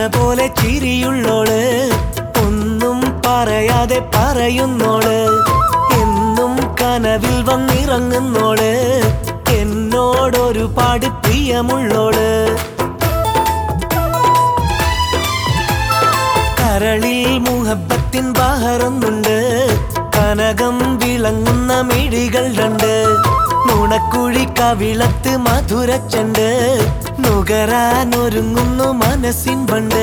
പോലെ ചിരിയുള്ളോള് ഒന്നും പറയാതെ പറയുന്നോള് എന്നും കനവിൽ വന്നിറങ്ങുന്നോള് എന്നോടൊരുപാട് പ്രിയമുള്ളോള് കരളിൽ മുഹബത്തിൻ ബഹറൊന്നുണ്ട് കനകം വിളങ്ങുന്ന മിഴികൾ രണ്ട് നുണക്കുഴി കവിളത്ത് മധുരച്ചണ്ട് നുകരാൻ ഒരുങ്ങുന്നു മനസ്സിൻ പണ്ട്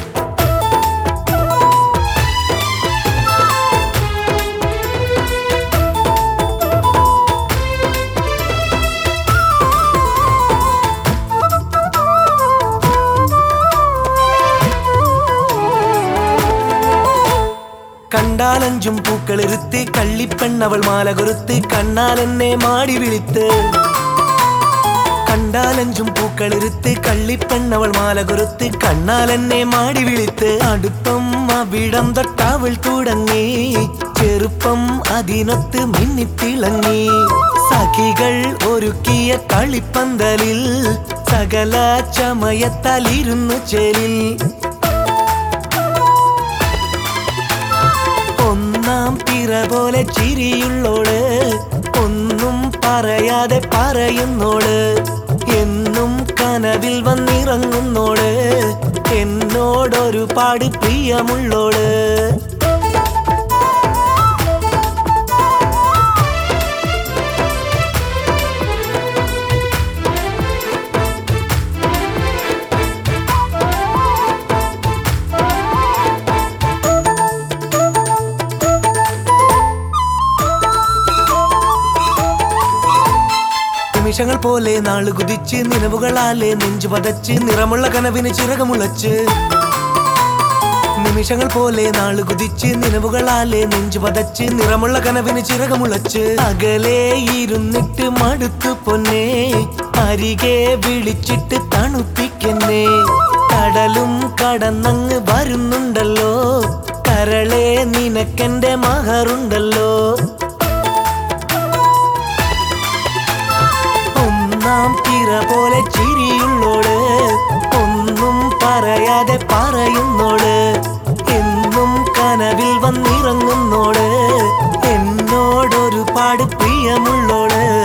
കണ്ടാലഞ്ചും പൂക്കളിരുത്ത് കള്ളിപ്പെണ്ണവൾ മാല കൊരുത്ത് കണ്ണാൽ എന്നെ മാടി വിളിത്ത് കണ്ടാലഞ്ചും പൂക്കളിരുത്ത് കള്ളിപ്പെണ്ണവൾ മാല കൊരുത്ത് കണ്ണാൽ എന്നെ മാടി വിളിത്ത് അടുപ്പം അവിടം തൊട്ടവൾ തുടങ്ങി ചെറുപ്പം അതിനൊത്ത് മിന്നിത്തിളങ്ങി സഖികൾ ഒരുക്കിയ കളിപ്പന്തലിൽ സകല ചമയത്താലിരുന്നു ചേലിൽ ഒന്നാം പിറ പോലെ ചിരിയുള്ളോള് ഒന്നും പറയാതെ പറയുന്നോള് എന്നും കനവിൽ വന്നിറങ്ങുന്നോള് എന്നോടൊരുപാട് പ്രിയമുള്ളോള് നിമിഷങ്ങൾ പോലെ നാള് കുതിച്ച് നിലവുകളാലെ നെഞ്ചു പതച്ച് നിറമുള്ള കനവിന് ചിറകമുളച്ച് നിമിഷങ്ങൾ പോലെ നാള് കുതിച്ച് നിലവുകളാലെ നെഞ്ചു പതച്ച് നിറമുള്ള കനവിന് ചിറകമുളച്ച് അകലെ ഇരുന്നിട്ട് മടുത്തു പൊന്നെ അരികെ വിളിച്ചിട്ട് തണുപ്പിക്കെന്നെ കടലും കടന്നങ്ങ് വരുന്നുണ്ടല്ലോ കരളെ നിനക്കെന്റെ മഹറുണ്ടല്ലോ ഒന്നാം പിറ പോലെ ചിരിയുള്ളോള് ഒന്നും പറയാതെ പറയുന്നോള് എന്നും കനവിൽ വന്നിറങ്ങുന്നോള് എന്നോടൊരുപാട് പ്രിയമുള്ളോള്